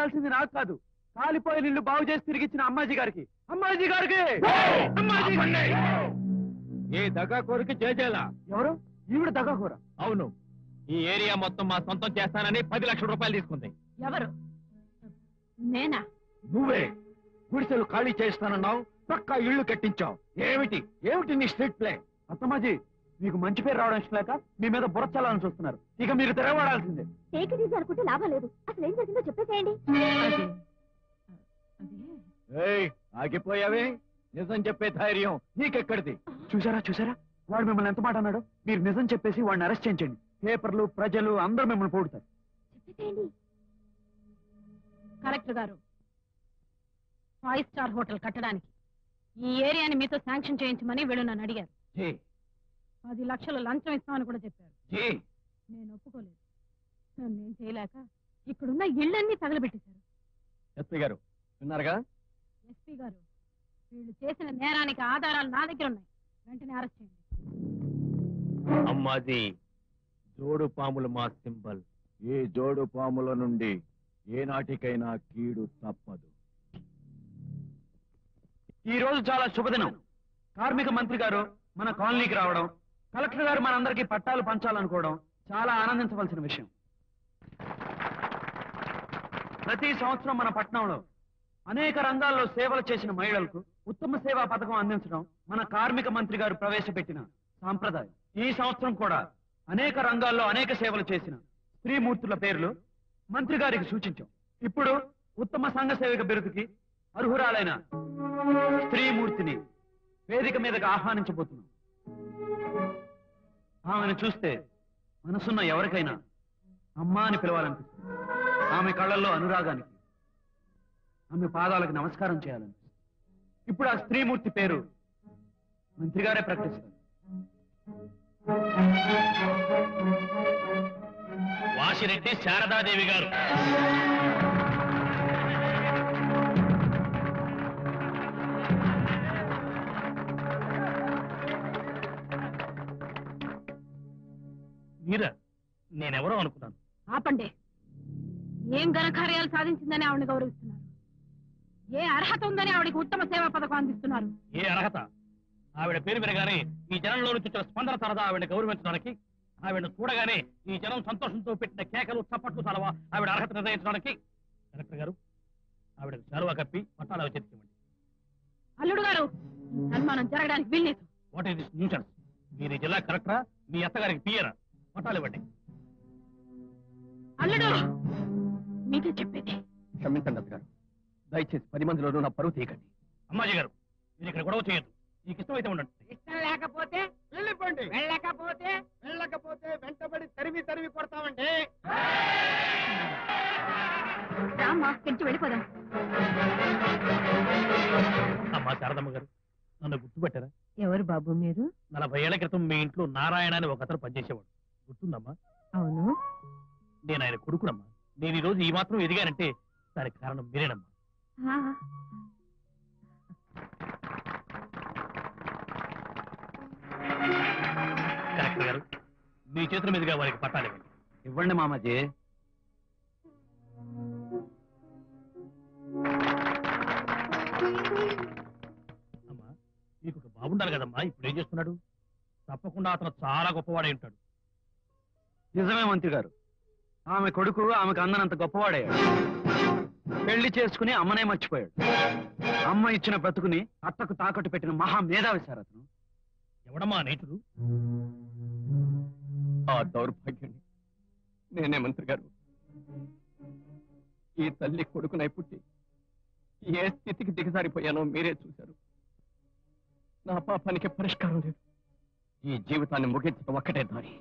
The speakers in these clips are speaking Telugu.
దక్కాల్సింది నాకు కాదు కాలిపోయిన ఇల్లు బాగు చేసి తిరిగిచ్చిన అమ్మాజీ గారికి అమ్మాజీ గారికి అమ్మాజీ గారికి ఏ దగా కోరిక చేజేలా ఎవరు ఈవిడ దగాకూర అవును ఈ ఏరియా మొత్తం మా సొంతం చేస్తానని పది లక్షల రూపాయలు తీసుకుంది ఎవరు నేనా నువ్వే గుడిసెలు ఖాళీ చేస్తానన్నావు పక్కా ఇల్లు కట్టించావు ఏమిటి ఏమిటి నీ స్ట్రీట్ ప్లే అత్తమ్మాజీ మీకు మంచి పేరు రావడం ఇష్టం లేక మీ మీద బుర్రచాలని చూస్తున్నారు ఇక మీరు తిరగబడాల్సిందే టేక్ ఇట్ ఈజీ అనుకుంటే లాభం లేదు అసలు ఏం జరిగిందో చెప్పేసేయండి అది అదే ఏయ్ ఆగిపోయావే నిజం చెప్పే ధైర్యం నీకెక్కడిది చూసారా చూసారా వాడు మిమ్మల్ని ఎంత మాట అన్నాడు మీరు నిజం చెప్పేసి వాడిని అరెస్ట్ చేయించండి పేపర్లు ప్రజలు అందరూ మిమ్మల్ని పోడుతారు చెప్పేసేయండి కలెక్టర్ గారు ఫైవ్ స్టార్ హోటల్ కట్టడానికి ఈ ఏరియాని మీతో శాంక్షన్ చేయించమని వీళ్ళు నన్ను అడిగారు జీ పది లక్షలు లంచం ఇస్తామని కూడా చెప్పారు జీ నేను ఒప్పుకోలేదు నేను చేయలేక ఇక్కడున్న ఇళ్ళన్నీ తగలబెట్టేశారు ఎస్పీ గారు విన్నారుగా ఎస్పీ గారు వీళ్ళు చేసిన నేరానికి ఆధారాలు నా దగ్గర ఉన్నాయి వెంటనే అరెస్ట్ చేయండి అమ్మాది జోడు పాములు మా సింబల్ ఈ జోడు పాముల నుండి ఏ నాటికైనా కీడు తప్పదు ఈ రోజు చాలా శుభదినం కార్మిక మంత్రి గారు మన కాలనీకి రావడం కలెక్టర్ గారు మనందరికీ పట్టాలు పంచాలనుకోవడం చాలా ఆనందించవలసిన విషయం ప్రతి సంవత్సరం మన పట్టణంలో అనేక రంగాల్లో సేవలు చేసిన మహిళలకు ఉత్తమ సేవా పథకం అందించడం మన కార్మిక మంత్రి గారు ప్రవేశపెట్టిన సాంప్రదాయం ఈ సంవత్సరం కూడా అనేక రంగాల్లో అనేక సేవలు చేసిన స్త్రీమూర్తుల పేర్లు మంత్రి గారికి సూచించాం ఇప్పుడు ఉత్తమ సంఘ సేవక బిరుదుకి అర్హురాలైన స్త్రీమూర్తిని వేదిక మీదకి ఆహ్వానించబోతున్నాం ఆమెను చూస్తే మనసున్న ఎవరికైనా అమ్మా అని పిలవాలనిపిస్తుంది ఆమె కళ్ళల్లో అనురాగానికి ఆమె పాదాలకు నమస్కారం చేయాలనిపిస్తుంది ఇప్పుడు ఆ స్త్రీమూర్తి పేరు మంత్రి గారే ప్రకటిస్తారు వాసిరెడ్డి శారదాదేవి గారు మీరా నేనెవరో అనుకున్నాను ఆపండి ఏం ఘనకార్యాలు సాధించిందని ఆవిడని గౌరవిస్తున్నారు ఏ అర్హత ఉందని ఆవిడకి ఉత్తమ సేవా పథకం అందిస్తున్నారు ఏ అర్హత ఆవిడ పేరు వినగానే ఈ జనంలో నుంచి వచ్చిన స్పందన సరదా ఆవిడ గౌరవించడానికి ఆవిడ చూడగానే ఈ జనం సంతోషంతో పెట్టిన కేకలు చప్పట్లు సలవా ఆవిడ అర్హత నిర్ణయించడానికి కలెక్టర్ గారు ఆవిడకు శాలువా కప్పి పట్టాలు చేతికివ్వండి అల్లుడు గారు ఈ సన్మానం జరగడానికి వీల్లేదు వాట్ ఈస్ దిస్ న్యూసెన్స్ మీరు ఈ జిల్లా కలెక్టరా మీ అత్తగారికి పియరా పట్టాలు ఇవ్వండి అల్లుడు మీకే చెప్పేది క్షమించండి అత్తగారు దయచేసి పది మందిలోనూ నా పరువు తీయకండి అమ్మాజీ గారు మీరు ఇక్కడ గొడవ చేయొద్దు మీకు ఇష్టమైతే ఉండండి ఇష్టం లేకపోతే వెళ్ళిపోండి వెళ్ళకపోతే వెళ్ళకపోతే వెంటబడి తరిమి తరిమి కొడతామండి రామ్మా ఇక్కడి వెళ్ళిపోదాం అమ్మా శారదమ్మ గారు నన్ను గుర్తుపెట్టారా ఎవరు బాబు మీరు నలభై ఏళ్ల క్రితం మీ ఇంట్లో నారాయణ అని ఒక అతను పనిచేసేవాడు గుర్తుందమ్మా అవును నేను ఆయన కొడుకునమ్మా నేను ఈ రోజు ఈ మాత్రం ఎదిగానంటే దానికి కారణం మీరేనమ్మా ఆ, కలెక్టర్ గారు మీ చేతుల మీదుగా వారికి పట్టాలు ఇవ్వండి ఇవ్వండి మామాజీ అమ్మా మీకు ఒక బాగుండాలి కదమ్మా ఇప్పుడు ఏం చేస్తున్నాడు తప్పకుండా అతను చాలా గొప్పవాడై ఉంటాడు నిజమే మంత్రి గారు ఆమె కొడుకు ఆమెకు అందనంత గొప్పవాడయ్యాడు పెళ్లి చేసుకుని అమ్మనే మర్చిపోయాడు అమ్మ ఇచ్చిన బ్రతుకుని అత్తకు తాకట్టు పెట్టిన మహా మేధావి సార్ అతను ఎవడమ్మా నేచుడు ఆ దౌర్భాగ్యాన్ని నేనే మంత్రి గారు ఈ తల్లి కొడుకునై పుట్టి ఏ స్థితికి దిగజారిపోయానో మీరే చూశారు నా పాపానికి పరిష్కారం లేదు ఈ జీవితాన్ని ముగించడం ఒక్కటే దారి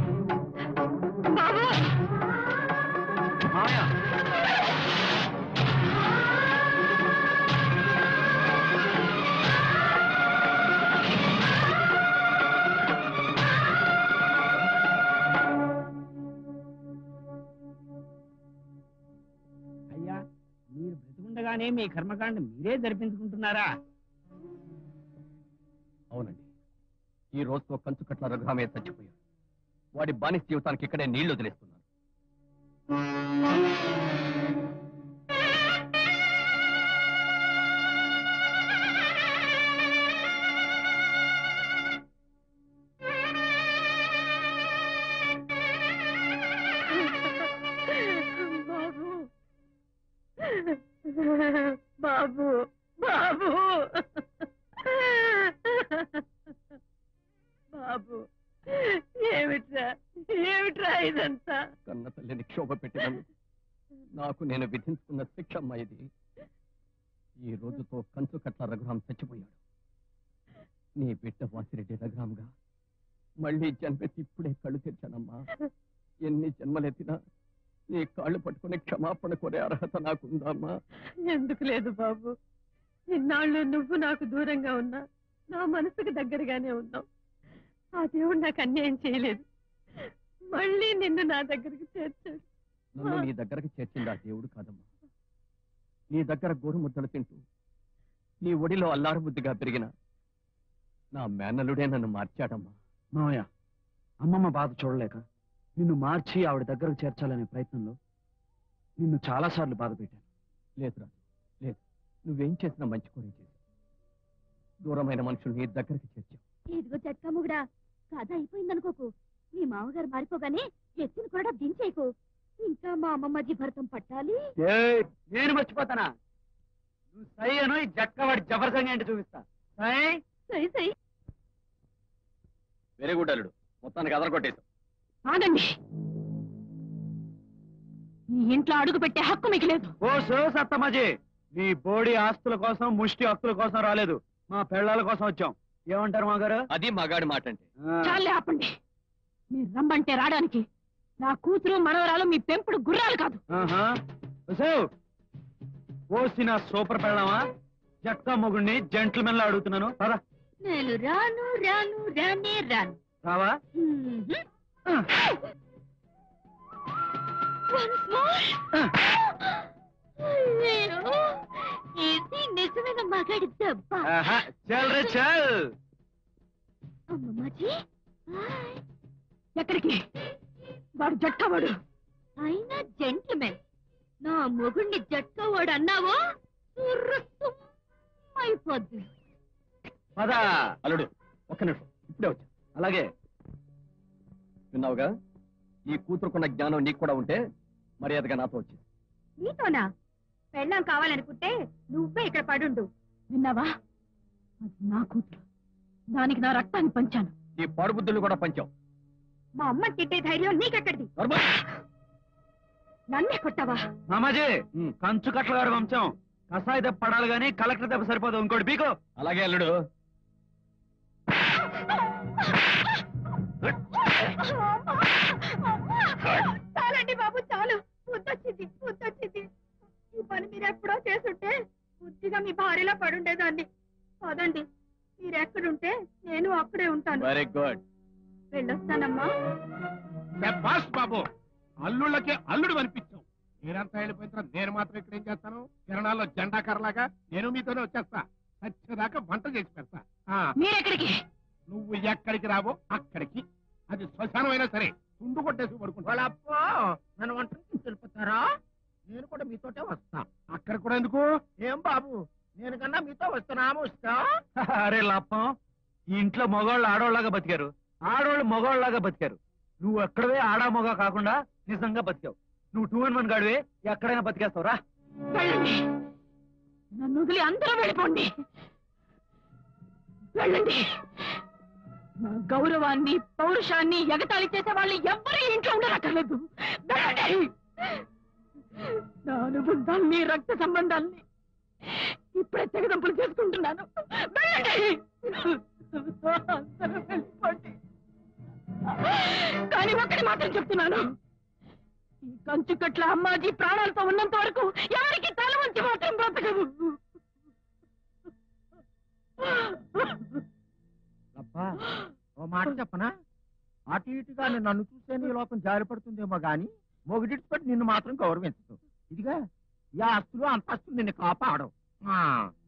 మామయ్య అయ్యా మీరు బ్రతికుండగానే మీ కర్మకాండ మీరే జరిపించుకుంటున్నారా అవునండి ఈ రోజుతో కంచుకట్ల రఘురామయ్య చచ్చిపోయాడు వాడి బానిస జీవితానికి ఇక్కడే నీళ్లు వదిలేస్తున్నారు బాబు బాబు బాబు ఏమిట్రా ఏమిట్రా ఇదంతా కన్న తల్లిని క్షోభ పెట్టినందుకు నాకు నేను విధించుకున్న శిక్ష అమ్మా ఇది ఈ రోజుతో కంచు కట్ల రఘురాం చచ్చిపోయాడు నీ బిడ్డ వాసిరెడ్డి రఘురాంగా మళ్ళీ జన్మెత్తి ఇప్పుడే కళ్ళు తెరిచానమ్మా ఎన్ని జన్మలెత్తినా నీ కాళ్ళు పట్టుకుని క్షమాపణ కోరే అర్హత నాకుందమ్మా ఎందుకు లేదు బాబు ఇన్నాళ్ళు నువ్వు నాకు దూరంగా ఉన్నా నా మనసుకు దగ్గరగానే ఉన్నావు ఆ దేవుడు నాకు అన్యాయం చేయలేదు మళ్ళీ నిన్ను నా దగ్గరికి చేర్చాడు నన్ను నీ దగ్గరకు చేర్చింది ఆ దేవుడు కాదమ్మా నీ దగ్గర గోరు ముద్దలు తింటూ నీ ఒడిలో అల్లారు బుద్ధిగా పెరిగిన నా మేనలుడే నన్ను మార్చాడమ్మా మావయ్య అమ్మమ్మ బాధ చూడలేక నిన్ను మార్చి ఆవిడ దగ్గరకు చేర్చాలనే ప్రయత్నంలో నిన్ను చాలాసార్లు బాధ పెట్టాను లేదు రాజు లేదు నువ్వేం చేసినా మంచి కోరే చేసి దూరమైన మనుషులు నీ దగ్గరికి చేర్చావు ఇదిగో జట్కా ముగుడా కథ అయిపోయిందనుకోకు మీ మామగారు మారిపోగానే ఎత్తుని కూడా దించేకు ఇంకా మా అమ్మమ్మ భరతం పట్టాలి ఏయ్, నేను మర్చిపోతానా నువ్వు సై అను ఈ జక్కవాడి జబర్సంగా ఏంటి చూపిస్తా సై సై సై వెరీ గుడ్ అల్లుడు మొత్తానికి అదరగొట్టేశావు ఆగండి ఈ ఇంట్లో అడుగు పెట్టే హక్కు మీకు లేదు ఓ సో సత్తమాజీ నీ బోడి ఆస్తుల కోసం ముష్టి హక్కుల కోసం రాలేదు మా పెళ్ళాల కోసం వచ్చాం ఏమంటారు మా గారు అది మగాడి మాట అంటే చాలే ఆపండి మీరు రమ్మంటే రావడానికి నా కూతురు మనవరాలు మీ పెంపుడు గుర్రాలు కాదు ఓసిన సూపర్ పెళ్ళామా జక్క మొగుడిని జెంట్మెన్ లా అడుగుతున్నాను పద నేను రాను రాను రానే రాను రావా వన్స్ మోర్ అయ్యో ఇది నిజమైన మగాడి దెబ్బ ఆహా, చల్ రే చల్ అమ్మమ్మాజీ బాయ్ ఎక్కడికి వాడు జట్టవాడు అయినా జెంట్మెన్ నా మొగుణ్ణి జట్కవాడు అన్నావో సుర్రుస్తుమ్ అయిపోద్ది పద అల్లుడు ఒక్క నిమిషం ఇప్పుడే వచ్చా అలాగే విన్నావుగా ఈ కూతురుకున్న జ్ఞానం నీకు కూడా ఉంటే మర్యాదగా నాతో వచ్చింది నీతోనా పెళ్ళాం కావాలనుకుంటే నువ్వే ఇక్కడ పడుండు విన్నావా అది నా కూతురు దానికి నా రక్తాన్ని పంచాను ఈ పాడుబుద్ధులు కూడా పంచావు మా అమ్మ తిట్టే ధైర్యం నీకెక్కడిది నోర్మల్. నన్నే కొట్టావా మామాజీ ఉమ్, కంచు కట్ల గారి వంశం కసాయి దెబ్బ పడాలి గాని కలెక్టర్ దెబ్బ సరిపోదు ఇంకోటి పీకో అలాగే అల్లుడు చాలండి బాబు చాలు ముద్దొచ్చింది ముద్దొచ్చింది ఈ పని మీరు ఎప్పుడో చేస్తుంటే బుద్ధిగా మీ భార్యలో పడుండేదాన్ని కాదండి మీరు ఎక్కడుంటే నేను అక్కడే ఉంటాను వెరీ గుడ్ వెళ్ళొస్తానమ్మా బాస్ బాబు అల్లుళ్ళకి అల్లుడు అనిపించావు మీరంతా వెళ్ళిపోయిన తర్వాత నేను మాత్రం ఇక్కడ ఏం చేస్తాను కిరణాల్లో జెండా కర్రలాగా నేను మీతోనే వచ్చేస్తా సచ్చేదాకా వంట చేసి పెడతా ఆ, మీరెక్కడికి నువ్వు ఎక్కడికి రావో అక్కడికి అది శ్మశానం అయినా సరే తుండు కొట్టేసి పడుకుంటా వాళ్ళప్పో నన్ను వంట వెళ్ళిపోతారా నేను కూడా మీతోటే వస్తా అక్కడ కూడా ఎందుకు ఏం బాబు నేను కన్నా మీతో వస్తున్నా వస్తా అరే లాప్పం ఈ ఇంట్లో మగవాళ్ళు ఆడవాళ్ళగా బతికారు ఆడవాళ్ళు మగవాళ్ళలాగా బతికారు నువ్వు ఎక్కడవే ఆడా మగ కాకుండా నిజంగా బతికావు నువ్వు టూ అండ్ వన్ గాడివే ఎక్కడైనా బతికేస్తావు రా వెళ్ళండి నన్ను వదిలి అందరూ వెళ్ళిపోండి వెళ్ళండి నా గౌరవాన్ని పౌరుషాన్ని ఎగతాళి చేసే వాళ్ళు ఎవ్వరూ ఇంట్లో ఉండనక్కర్లేదు వెళ్ళండి నా అనుబంధాల్ని రక్త సంబంధాల్ని ఇప్పుడే తెగదంపులు చేసుకుంటున్నాను వెళ్ళండి అందరూ వెళ్ళిపోండి కానీ ఒక్కటి మాత్రం చెప్తున్నాను ఈ కంచుకట్ల అమ్మాజీ ప్రాణాలతో ఉన్నంత వరకు ఎవరికి తల వంచి మాత్రం బ్రతకదు అబ్బా ఓ మాట చెప్పనా అటు ఇటుగా నన్ను చూస్తే నీ లోకం జారిపడుతుందేమో గాని మొగిడిపట్టి నిన్ను మాత్రం గౌరవించదు ఇదిగా ఈ ఆస్తులు అంతస్తులు నిన్ను కాపాడవు ఆ,